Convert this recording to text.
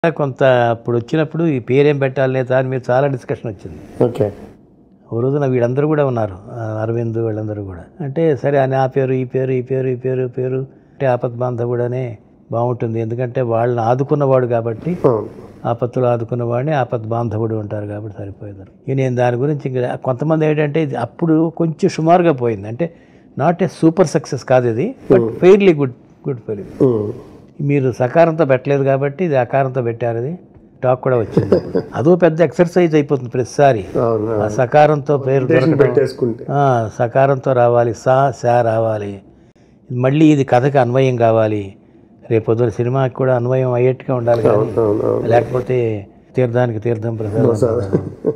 కొంత అప్పుడు వచ్చినప్పుడు ఈ పేరేం పెట్టాలనే దాని మీద చాలా డిస్కషన్ వచ్చింది ఓకే ఓ రోజున వీళ్ళందరూ కూడా ఉన్నారు ఆ, అరవింద్ వీళ్ళందరూ కూడా అంటే సరే అని ఆ పేరు ఈ పేరు ఈ పేరు ఈ పేరు ఈ పేరు అంటే ఆపద్ బాంధవుడనే బాగుంటుంది ఎందుకంటే వాళ్ళని ఆదుకున్నవాడు కాబట్టి అవును ఆపత్తులు ఆదుకున్నవాడిని ఆపద్ బాంధవుడు ఉంటారు కాబట్టి సరిపోయేది ఇక నేను దాని గురించి ఇంకా కొంతమంది ఏంటంటే ఇది అప్పుడు కొంచెం సుమారుగా పోయింది అంటే నాట్ ఏ సూపర్ సక్సెస్ కాదు ఇది but fairly good good fair um. మీరు సకారంతో పెట్టలేదు కాబట్టి ఇది అకారంతో పెట్టారు అది టాక్ కూడా వచ్చింది అదో పెద్ద ఎక్సర్సైజ్ అయిపోతుంది ప్రతిసారి అవును ఆ సకారంతో పేరు దొరకడం పెట్టేసుకుంటే ఆ, సకారంతో రావాలి సా సా రావాలి మళ్ళీ ఇది కథకి అన్వయం కావాలి రేపు పొద్దున సినిమాకి కూడా అన్వయం అయ్యేట్టుగా ఉండాలి కానీ అవును అవును లేకపోతే తీర్థానికి తీర్థం ప్రసాదం